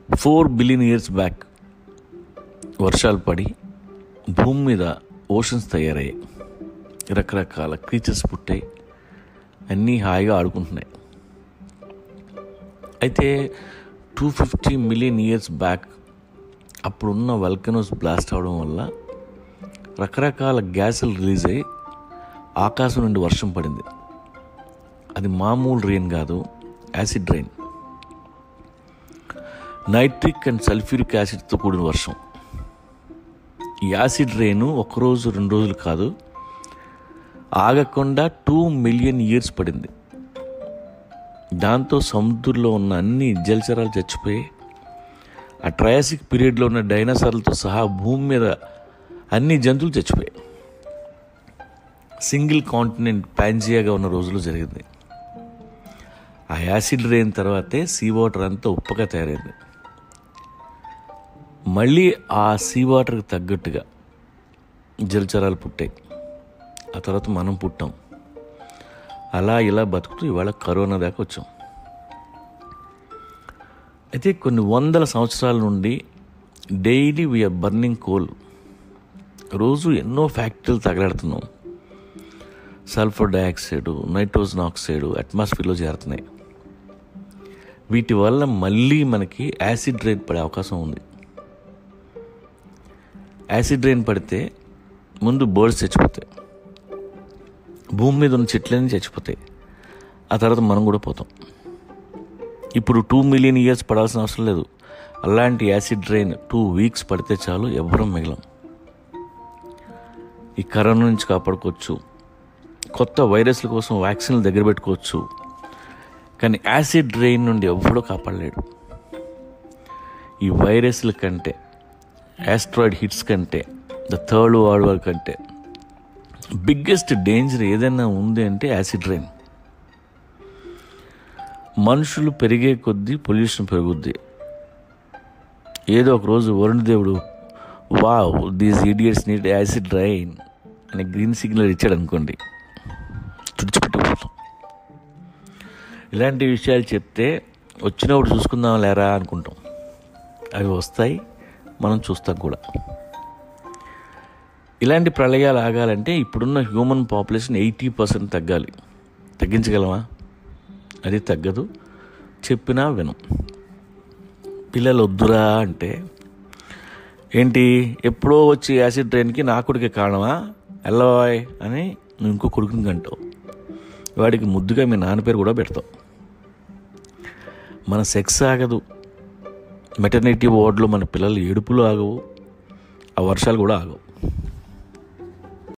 four billion years back వర్షాలు పడి భూమి మీద ఓషన్స్ తయారయ్యాయి రకరకాల క్రీచర్స్ పుట్టాయి అన్నీ హాయిగా ఆడుకుంటున్నాయి అయితే two fifty million years back అప్పుడున్న వల్కనోస్ బ్లాస్ట్ అవడం వల్ల రకరకాల గ్యాసులు రిలీజ్ అయ్యి ఆకాశం నుండి వర్షం పడింది అది మామూలు రెయిన్ కాదు acid rain nitric and sulphuric యాసిడ్తో కూడిన వర్షం ఈ యాసిడ్ రెయిన్ ఒకరోజు రెండు రోజులు కాదు ఆగకుండా టూ మిలియన్ ఇయర్స్ పడింది దాంతో సముద్రంలో ఉన్న అన్ని జలచరాలు చచ్చిపోయి ఆ ట్రయాసిక్ పీరియడ్లో ఉన్న డైనోసార్లతో సహా భూమి మీద అన్ని జంతువులు చచ్చిపోయాయి సింగిల్ కాంటినెంట్ ప్యాంజియాగా ఉన్న రోజులు జరిగింది ఆ యాసిడ్ రెయిన్ తర్వాతే సీ వాటర్ అంతా ఉప్పగా తయారైంది మళ్ళీ ఆ సీ వాటర్కి తగ్గట్టుగా జలచరాలు పుట్టాయి ఆ తర్వాత మనం పుట్టాం అలా ఇలా బతుకుతూ ఇవాళ కరోనా దాకా వచ్చాం అయితే కొన్ని వందల సంవత్సరాల నుండి డైలీ వీఆర్ బర్నింగ్ కోల్ రోజు ఎన్నో ఫ్యాక్టరీలు తగలాడుతున్నాం సల్ఫర్ డయాక్సైడ్ నైట్రోజన్ ఆక్సైడ్ అట్మాస్ఫియర్లో చేరుతున్నాయి వీటి వల్ల మళ్ళీ మనకి యాసిడ్ రైన్ పడే అవకాశం ఉంది యాసిడ్ రైన్ పడితే ముందు బర్డ్స్ చచ్చిపోతాయి భూమి మీద ఉన్న చెట్లన్నీ చచ్చిపోతాయి ఆ తర్వాత మనం కూడా పోతాం ఇప్పుడు టూ మిలియన్ ఇయర్స్ పడాల్సిన అవసరం లేదు అలాంటి యాసిడ్ రైన్ టూ వీక్స్ పడితే చాలు ఎవ్వరం మిగలం ఈ కరోనా నుంచి కాపాడుకోవచ్చు కొత్త వైరస్ల కోసం వ్యాక్సిన్లు దగ్గర పెట్టుకోవచ్చు కానీ యాసిడ్ రైన్ నుండి ఎవ్వడూ కాపాడలేడు ఈ వైరస్ల కంటే యాస్ట్రాయిడ్ హిట్స్ కంటే ద థర్డ్ వరల్డ్ వార్ కంటే బిగ్గెస్ట్ డేంజర్ ఏదైనా ఉంది అంటే యాసిడ్ రైన్ మనుషులు పెరిగే కొద్దీ పొల్యూషన్ పెరుగుద్ది ఏదో ఒక రోజు వరుణ్ దేవుడు wow these idiots need acid rain అని గ్రీన్ సిగ్నల్ ఇచ్చాడు అనుకోండి తుడిచిపెట్టిపోతాం ఇలాంటి విషయాలు చెప్తే వచ్చినప్పుడు చూసుకుందాం లేరా అనుకుంటాం అవి వస్తాయి మనం చూస్తాం కూడా ఇలాంటి ప్రళయాలు ఆగాలంటే ఇప్పుడున్న హ్యూమన్ పాపులేషన్ ఎయిటీ పర్సెంట్ తగ్గాలి తగ్గించగలమా అది తగ్గదు చెప్పినా వినం పిల్లలు వద్దురా అంటే ఏంటి ఎప్పుడో వచ్చి యాసిడ్ ట్రైన్కి నా కొడుకే కారణమా ఎల్లవాయ్ అని నువ్వు ఇంకో కొడుకుని కంటావు వాడికి ముద్దుగా మీ నాన్న పేరు కూడా పెడతావు మన సెక్స్ ఆగదు మెటర్నిటీ వార్డులో మన పిల్లలు ఏడుపులు ఆగవు ఆ వర్షాలు కూడా ఆగవు